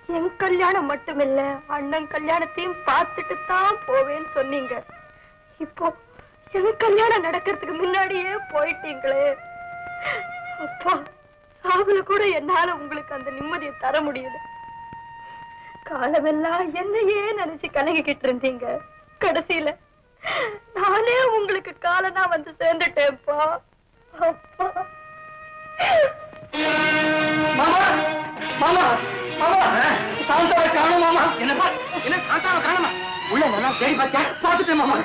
என் கல்யாணம் மட்டுமில்ல அண்ணன் கல்யாணத்தையும் பார்த்துட்டு தான் போவேன்னு சொன்னீங்க இப்போ என் கல்யாணம் நடக்கிறதுக்கு முன்னாடியே போயிட்டீங்களே அப்பா சாவுல கூட என்னால உங்களுக்கு அந்த நிம்மதியை தர முடியல காலமெல்லாம் என்னையே நினைச்சு கலங்கிக்கிட்டு இருந்தீங்க கடைசியில நானே உங்களுக்கு காலனா வந்து சேர்ந்துட்டேன்ப்பா அப்பா மாமா மாமா மாமா சாந்தாவை காணும் மாமா என்னப்பா என்ன சாந்தாவை காணுமா உள்ள நல்லா தேடி பார்த்தா பார்த்துட்டேன் மாமா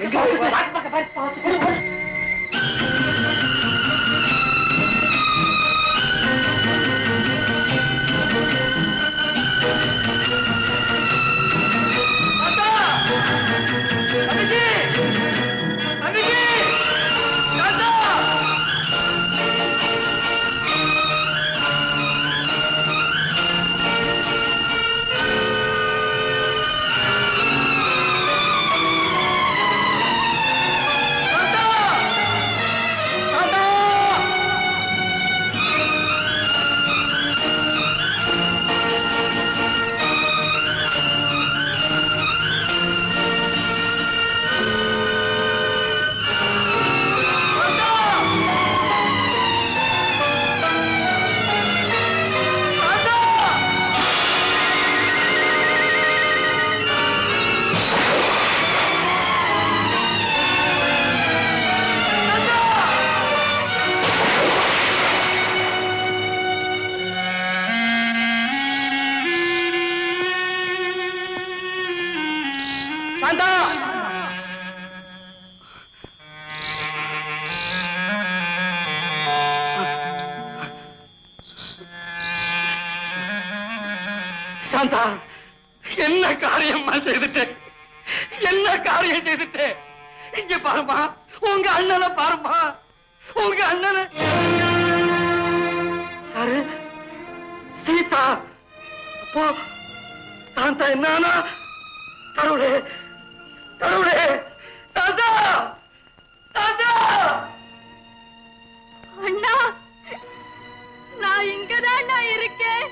சாந்தா சாந்தா என்ன காரியம்மா செய்துட்டேன் என்ன காரியம் செய்துட்டேன் இங்க பாருமா உங்க அண்ணனை பாருமா உங்க அண்ணனை யாரு சீதா அப்போ சாந்தா என்னன்னா கடவுளே கடவுளே சாந்தா சாந்தா அண்ணா நான் இங்கதான் நான் இருக்கேன்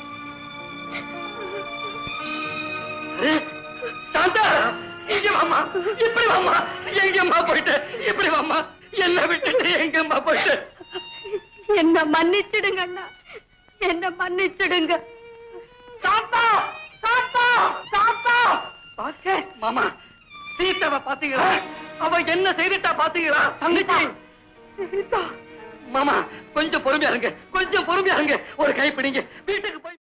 அரே, சாந்தா இங்க வாமா இப்படி வாமா எங்கம்மா போயிட்டு இப்படி வாமா என்ன விட்டுட்டு எங்கம்மா போயிட்டு என்ன மன்னிச்சிடுங்க அண்ணா என்ன மன்னிச்சிடுங்க சாத்தா சாத்தா சாத்தா பாத்தே மாமா சீதாவை பாத்தீங்களா அவ என்ன செய்துட்டா பாத்தீங்களா தங்கச்சி சீதா மாமா கொஞ்சம் பொறுமையா இருங்க கொஞ்சம் பொறுமையா இருங்க ஒரு கை பிடிங்க வீட்டுக்கு போய்